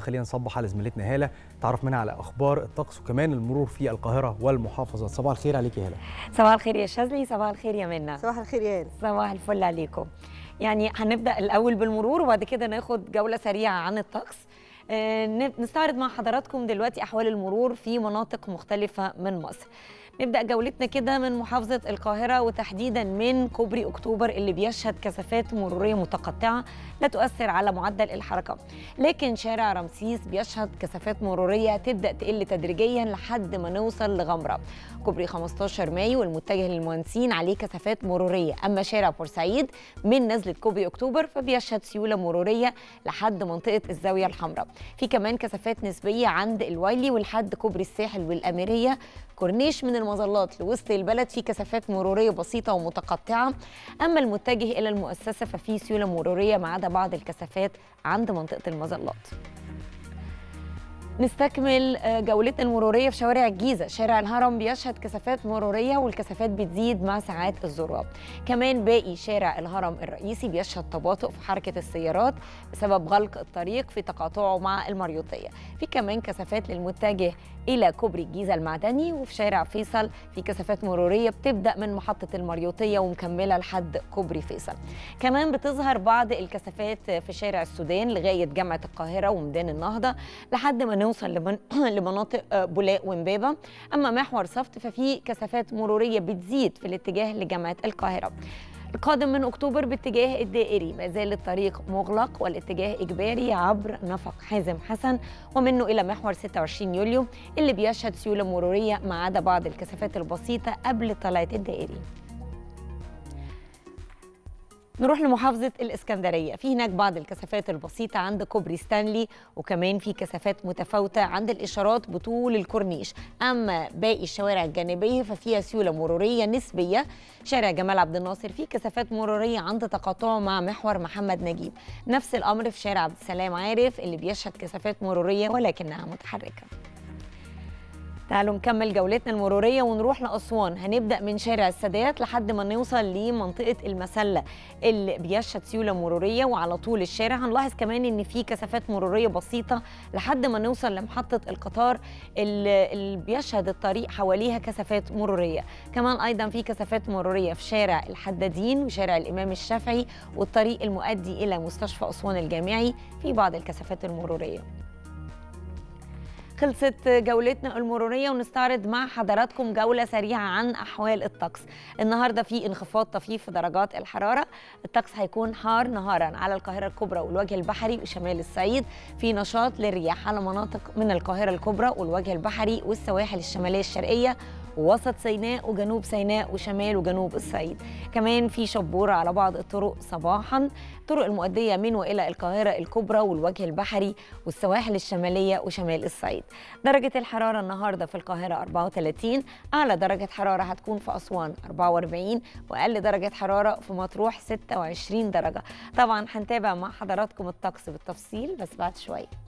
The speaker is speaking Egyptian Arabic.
خلينا نصبح على زميلتنا هاله تعرف منها على اخبار الطقس وكمان المرور في القاهره والمحافظات صباح الخير عليك يا هاله صباح الخير يا شاذلي صباح الخير يا منى صباح الخير يا هاله صباح الفل عليكم يعني هنبدا الاول بالمرور وبعد كده ناخد جوله سريعه عن الطقس آه، نستعرض مع حضراتكم دلوقتي احوال المرور في مناطق مختلفه من مصر نبدا جولتنا كده من محافظه القاهره وتحديدا من كوبري اكتوبر اللي بيشهد كثافات مروريه متقطعه لا تؤثر على معدل الحركه لكن شارع رمسيس بيشهد كثافات مروريه تبدا تقل تدريجيا لحد ما نوصل لغمره كوبري 15 مايو المتجه للمهندسين عليه كثافات مروريه اما شارع بورسعيد من نزله كوبري اكتوبر فبيشهد سيوله مروريه لحد منطقه الزاويه الحمراء في كمان كثافات نسبيه عند الوايلي ولحد كوبري الساحل والاميريه كورنيش من المظلات لوسط البلد في كثافات مروريه بسيطه ومتقطعه اما المتجه الى المؤسسه ففي سيوله مروريه ما عدا بعض الكثافات عند منطقه المظلات نستكمل جولتنا المروريه في شوارع الجيزه شارع الهرم بيشهد كثافات مروريه والكثافات بتزيد مع ساعات الذروه كمان باقي شارع الهرم الرئيسي بيشهد تباطؤ في حركه السيارات بسبب غلق الطريق في تقاطعه مع المريوطيه في كمان كثافات للمتجه الى كوبري الجيزه المعدني وفي شارع فيصل في كثافات مروريه بتبدا من محطه المريوطيه ومكمله لحد كوبري فيصل كمان بتظهر بعض الكثافات في شارع السودان لغايه جامعه القاهره وميدان النهضه لحد ما نوصل لمن... لمناطق بولاق ومبابه اما محور صفت ففي كثافات مروريه بتزيد في الاتجاه لجامعه القاهره القادم من اكتوبر باتجاه الدائري ما زال الطريق مغلق والاتجاه اجباري عبر نفق حازم حسن ومنه الى محور 26 يوليو اللي بيشهد سيوله مروريه ما عدا بعض الكثافات البسيطه قبل طلعه الدائري نروح لمحافظة الإسكندرية في هناك بعض الكثافات البسيطة عند كوبري ستانلي وكمان في كثافات متفاوتة عند الإشارات بطول الكورنيش أما باقي الشوارع الجانبية ففيها سيولة مرورية نسبية شارع جمال عبد الناصر فيه كثافات مرورية عند تقاطعه مع محور محمد نجيب نفس الأمر في شارع عبد السلام عارف اللي بيشهد كثافات مرورية ولكنها متحركة تعالوا نكمل جولتنا المرورية ونروح لأسوان هنبدأ من شارع السادات لحد ما نوصل لمنطقة المسلة اللي بيشهد سيولة مرورية وعلى طول الشارع هنلاحظ كمان إن في كثافات مرورية بسيطة لحد ما نوصل لمحطة القطار اللي, اللي بيشهد الطريق حواليها كثافات مرورية كمان أيضا في كثافات مرورية في شارع الحدادين وشارع الإمام الشافعي والطريق المؤدي إلى مستشفى أسوان الجامعي في بعض الكثافات المرورية خلصت جولتنا المروريه ونستعرض مع حضراتكم جوله سريعه عن احوال الطقس النهارده في انخفاض طفيف في درجات الحراره الطقس هيكون حار نهارا على القاهره الكبرى والوجه البحري وشمال الصعيد في نشاط للرياح على مناطق من القاهره الكبرى والوجه البحري والسواحل الشماليه الشرقيه ووسط سيناء وجنوب سيناء وشمال وجنوب الصعيد كمان في شبورة على بعض الطرق صباحا طرق المؤدية من وإلى القاهرة الكبرى والوجه البحري والسواحل الشمالية وشمال الصعيد درجة الحرارة النهاردة في القاهرة 34 أعلى درجة حرارة هتكون في أسوان 44 وأقل درجة حرارة في مطروح 26 درجة طبعا هنتابع مع حضراتكم الطقس بالتفصيل بس بعد شوية